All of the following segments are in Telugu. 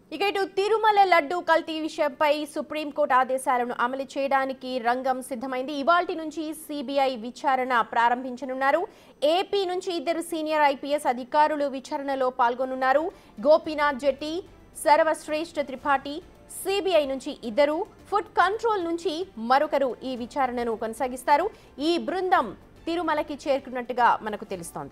ఇక ఇటు తిరుమల లడ్డు కల్తీ విషయంపై సుప్రీంకోర్టు ఆదేశాలను అమలు చేయడానికి రంగం సిద్ధమైంది ఇవాల్టి నుంచి సిబిఐ విచారణ ప్రారంభించనున్నారు ఏపీ నుంచి ఇద్దరు సీనియర్ ఐపీఎస్ అధికారులు విచారణలో పాల్గొనున్నారు గోపీనాథ్ జెట్టి సర్వశ్రేష్ఠ త్రిపాఠి సిబిఐ నుంచి ఇద్దరు ఫుడ్ కంట్రోల్ నుంచి మరొకరు ఈ విచారణను కొనసాగిస్తారు ఈ బృందం తిరుమలకి చేరుకున్నట్టుగా మనకు తెలుస్తోంది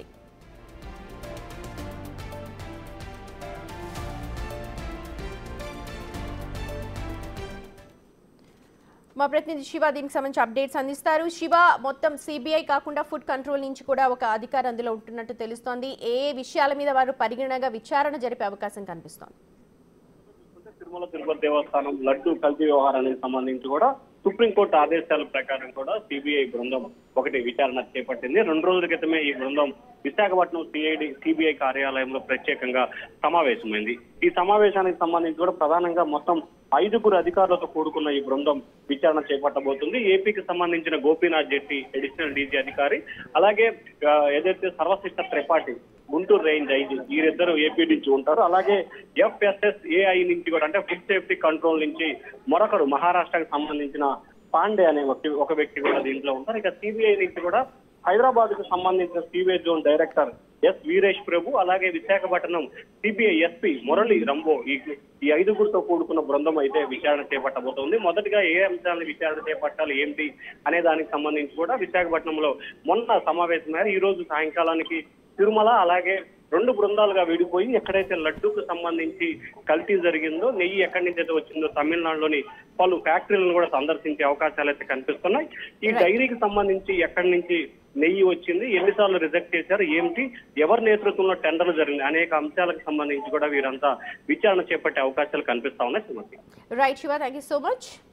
మా ప్రతినిధి శివ దీనికి సంబంధించి అప్డేట్స్ అందిస్తారు శివ మొత్తం సిబిఐ కాకుండా ఫుడ్ కంట్రోల్ నుంచి కూడా ఒక అధికారి అందులో ఉంటున్నట్టు తెలుస్తోంది ఏ ఏ విషయాల మీద వారు పరిగణనగా విచారణ జరిపే అవకాశం కనిపిస్తోంది తిరుమల తిరుపతి దేవస్థానం లడ్డు కల్తీ వ్యవహారానికి సంబంధించి కూడా సుప్రీంకోర్టు ఆదేశాల ప్రకారం కూడా సిబిఐ బృందం ఒకటి విచారణ చేపట్టింది రెండు రోజుల క్రితమే ఈ బృందం విశాఖపట్నం సిఐడి సిబిఐ కార్యాలయంలో ప్రత్యేకంగా సమావేశమైంది ఈ సమావేశానికి సంబంధించి కూడా ప్రధానంగా మొత్తం ఐదుగురు అధికారులతో కూడుకున్న ఈ బృందం విచారణ చేపట్టబోతుంది ఏపీకి సంబంధించిన గోపీనాథ్ జెట్టి అడిషనల్ డీజీ అధికారి అలాగే ఆ, ఏదైతే సర్వశిష్ట త్రిపాఠి గుంటూరు రేంజ్ ఐజీ వీరిద్దరు ఏపీ నుంచి ఉంటారు అలాగే ఎఫ్ఎస్ఎస్ ఏఐ నుంచి కూడా అంటే ఫుడ్ సేఫ్టీ కంట్రోల్ నుంచి మరొకరు మహారాష్ట్రకు సంబంధించిన పాండే అనే వ్యక్తి ఒక వ్యక్తి కూడా దీంట్లో ఉంటారు ఇక సిబిఐ నుంచి కూడా హైదరాబాద్ కు సంబంధించిన CBI zone director S Veeresh Prabhu అలాగే విశాఖపట్నం సిబిఐ ఎస్పీ మురళి రంబో ఈ ఈ ఐదుగురితో కూడుకున్న బృందం అయితే విచారణ చేపట్టబోతోంది మొదటగా ఏ అంశాలను విచారణ చేపట్టాలి ఏంటి అనే దానికి సంబంధించి కూడా విశాఖపట్నంలో మొన్న సమావేశమయ్యారు ఈ రోజు సాయంకాలానికి తిరుమల అలాగే రెండు బృందాలుగా విడిపోయి ఎక్కడైతే లడ్డూకు సంబంధించి కల్తీ జరిగిందో నెయ్యి ఎక్కడి నుంచి అయితే వచ్చిందో తమిళనాడులోని పలు ఫ్యాక్టరీలను కూడా సందర్శించే అవకాశాలు అయితే కనిపిస్తున్నాయి ఈ డైరీకి సంబంధించి ఎక్కడి నుంచి నెయ్యి వచ్చింది ఎన్నిసార్లు రిజెక్ట్ చేశారు ఏమిటి ఎవరి నేతృత్వంలో టెండర్లు జరిగింది అనేక అంశాలకు సంబంధించి కూడా వీరంతా విచారణ చేపట్టే అవకాశాలు కనిపిస్తా ఉన్నాయి Shrimati right Shiva thank you so much